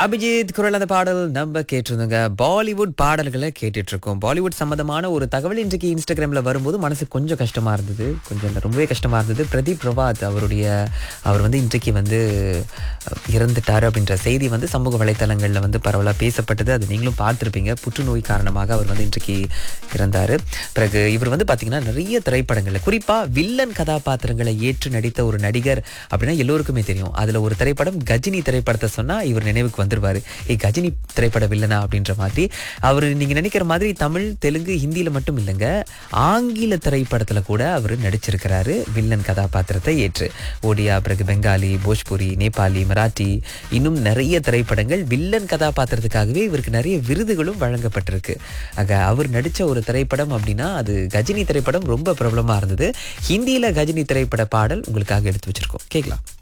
அபிஜித் குரல் அந்த பாடல் நம்ம கேட்டிருந்தோங்க பாலிவுட் பாடல்களை கேட்டுட்டு இருக்கோம் பாலிவுட் சம்பந்தமான ஒரு தகவல் இன்றைக்கு இன்ஸ்டாகிராம்ல வரும்போது மனசு கொஞ்சம் கஷ்டமா இருந்தது கொஞ்சம் இல்ல, ரொம்பவே கஷ்டமா இருந்தது பிரதீப் பிரபாத் அவருடைய அவர் வந்து இன்றைக்கு வந்து அஹ், இறந்துட்டாரு அப்படின்ற செய்தி வந்து சமூக வலைத்தளங்கள்ல வந்து பரவலாக பேசப்பட்டது அது நீங்களும் பார்த்திருப்பீங்க புற்றுநோய் காரணமாக அவர் வந்து இன்றைக்கு இறந்தாரு பிறகு இவர் வந்து பாத்தீங்கன்னா நிறைய திரைப்படங்கள்ல குறிப்பா வில்லன் கதாபாத்திரங்களை ஏற்று நடித்த ஒரு நடிகர் அப்படின்னா எல்லோருக்குமே தெரியும் அதுல ஒரு திரைப்படம் கஜினி திரைப்படத்தை சொன்னா இவர் நினைவுக்கு வந்துருவாரு ஏ கஜினி திரைப்பட வில்லனா அப்படின்ற மாதிரி அவர் நீங்க நினைக்கிற மாதிரி தமிழ் தெலுங்கு ஹிந்தியில மட்டும் இல்லைங்க ஆங்கில திரைப்படத்துல கூட அவர் நடிச்சிருக்கிறாரு வில்லன் கதாபாத்திரத்தை ஏற்று ஒடியா பிறகு பெங்காலி போஜ்புரி நேபாளி மராட்டி இன்னும் நிறைய திரைப்படங்கள் வில்லன் கதாபாத்திரத்துக்காகவே இவருக்கு நிறைய விருதுகளும் வழங்கப்பட்டிருக்கு ஆக அவர் நடிச்ச ஒரு திரைப்படம் அப்படின்னா அது கஜினி திரைப்படம் ரொம்ப பிரபலமா இருந்தது ஹிந்தியில கஜினி திரைப்பட பாடல் உங்களுக்காக எடுத்து வச்சிருக்கோம் கேட்கலாம்